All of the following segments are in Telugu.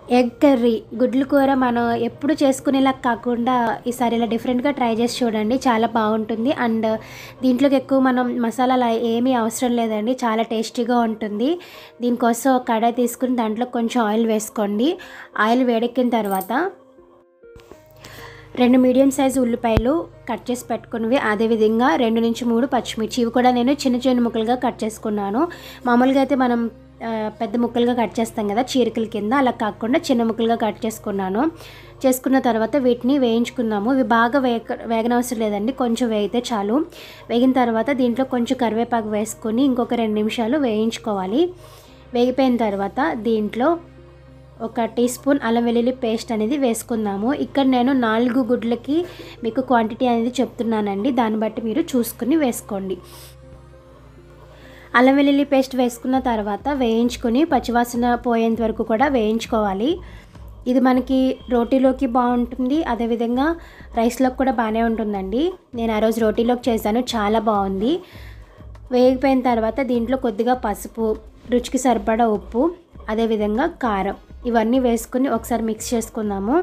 ఎగ్ కర్రీ గుడ్లు కూర మనం ఎప్పుడు చేసుకునేలా కాకుండా ఈసారి ఇలా డిఫరెంట్గా ట్రై చేసి చూడండి చాలా బాగుంటుంది అండ్ దీంట్లోకి ఎక్కువ మనం మసాలాలు ఏమీ అవసరం లేదండి చాలా టేస్టీగా ఉంటుంది దీనికోసం ఒక కడాయి తీసుకుని దాంట్లో కొంచెం ఆయిల్ వేసుకోండి ఆయిల్ వేడెక్కిన తర్వాత రెండు మీడియం సైజు ఉల్లిపాయలు కట్ చేసి పెట్టుకున్నవి అదేవిధంగా రెండు నుంచి మూడు పచ్చిమిర్చి ఇవి కూడా నేను చిన్న చిన్న ముక్కలుగా కట్ చేసుకున్నాను మామూలుగా అయితే మనం ఆ, పెద్ద ముక్కలుగా కట్ చేస్తాం కదా చీరికల కింద అలా కాకుండా చిన్న ముక్కలుగా కట్ చేసుకున్నాను చేసుకున్న తర్వాత వీటిని వేయించుకుందాము ఇవి బాగా వేగ వేగనవసరం లేదండి కొంచెం వేగితే చాలు వేగిన తర్వాత దీంట్లో కొంచెం కరివేపాకు వేసుకొని ఇంకొక రెండు నిమిషాలు వేయించుకోవాలి వేగిపోయిన తర్వాత దీంట్లో ఒక టీ స్పూన్ అల్లం వెల్లుల్లి పేస్ట్ అనేది వేసుకుందాము ఇక్కడ నేను నాలుగు గుడ్లకి మీకు క్వాంటిటీ అనేది చెప్తున్నానండి దాన్ని బట్టి మీరు చూసుకుని వేసుకోండి అల్లం వెల్లుల్లి పేస్ట్ వేసుకున్న తర్వాత వేయించుకొని పచ్చివాసన పోయేంత వరకు కూడా వేయించుకోవాలి ఇది మనకి రోటీలోకి బాగుంటుంది అదేవిధంగా రైస్లోకి కూడా బాగానే ఉంటుందండి నేను ఆ రోజు రోటీలోకి చేశాను చాలా బాగుంది వేగిపోయిన తర్వాత దీంట్లో కొద్దిగా పసుపు రుచికి సరిపడా ఉప్పు అదేవిధంగా కారం ఇవన్నీ వేసుకుని ఒకసారి మిక్స్ చేసుకుందాము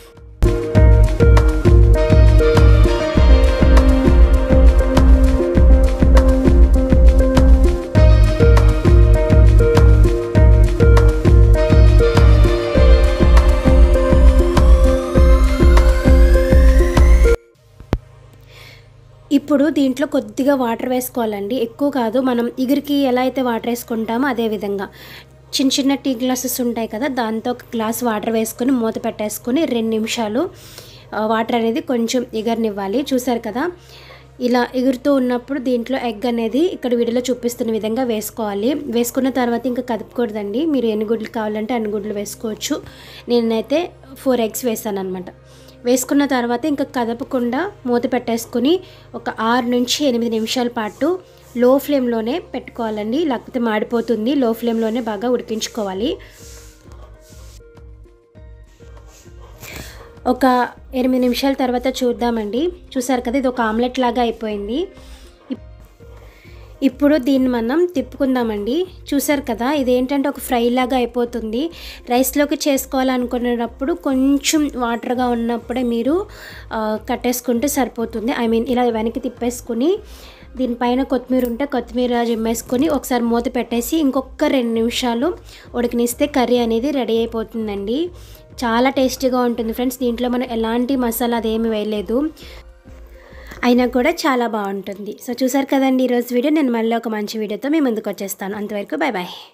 ఇప్పుడు దీంట్లో కొద్దిగా వాటర్ వేసుకోవాలండి ఎక్కువ కాదు మనం ఇగురికి ఎలా అయితే వాటర్ వేసుకుంటామో అదే విధంగా చిన్న చిన్న టీ గ్లాసెస్ ఉంటాయి కదా దాంతో ఒక గ్లాస్ వాటర్ వేసుకొని మూత పెట్టేసుకొని రెండు నిమిషాలు ఆ, వాటర్ అనేది కొంచెం ఎగరనివ్వాలి చూసారు కదా ఇలా ఎగురుతూ ఉన్నప్పుడు దీంట్లో ఎగ్ అనేది ఇక్కడ వీడియోలో చూపిస్తున్న విధంగా వేసుకోవాలి వేసుకున్న తర్వాత ఇంకా కదపకూడదండి మీరు ఎన్ని గుడ్లు కావాలంటే అన్ని గుడ్లు వేసుకోవచ్చు నేనైతే ఫోర్ ఎగ్స్ వేసాను అనమాట వేసుకున్న తర్వాత ఇంకా కదపకుండా మూత పెట్టేసుకుని ఒక ఆరు నుంచి ఎనిమిది నిమిషాల పాటు లో ఫ్లేమ్లోనే పెట్టుకోవాలండి లేకపోతే మాడిపోతుంది లో ఫ్లేమ్లోనే బాగా ఉడికించుకోవాలి ఒక ఎనిమిది నిమిషాల తర్వాత చూద్దామండి చూసారు కదా ఇది ఒక ఆమ్లెట్ లాగా అయిపోయింది ఇప్- ఇప్పుడు దీన్ని మనం తిప్పుకుందామండి చూసారు కదా ఇదేంటంటే ఒక ఫ్రై లాగా అయిపోతుంది రైస్లోకి చేసుకోవాలనుకునేటప్పుడు కొంచెం వాటర్గా ఉన్నప్పుడే మీరు ఆ, కట్టేసుకుంటే సరిపోతుంది ఐ మీన్ ఇలా వెనక్కి తిప్పేసుకుని దీనిపైన కొత్తిమీర ఉంటే కొత్తిమీర జిమ్మేసుకొని ఒకసారి మూత పెట్టేసి ఇంకొక రెండు నిమిషాలు ఉడకనిస్తే కర్రీ అనేది రెడీ అయిపోతుందండి చాలా టేస్టీగా ఉంటుంది ఫ్రెండ్స్ దీంట్లో మనం ఎలాంటి మసాలా అదేమి వేయలేదు అయినా కూడా చాలా బాగుంటుంది సో చూసారు కదండి ఈరోజు వీడియో నేను మళ్ళీ ఒక మంచి వీడియోతో మీ ముందుకు వచ్చేస్తాను అంతవరకు బాయ్ బాయ్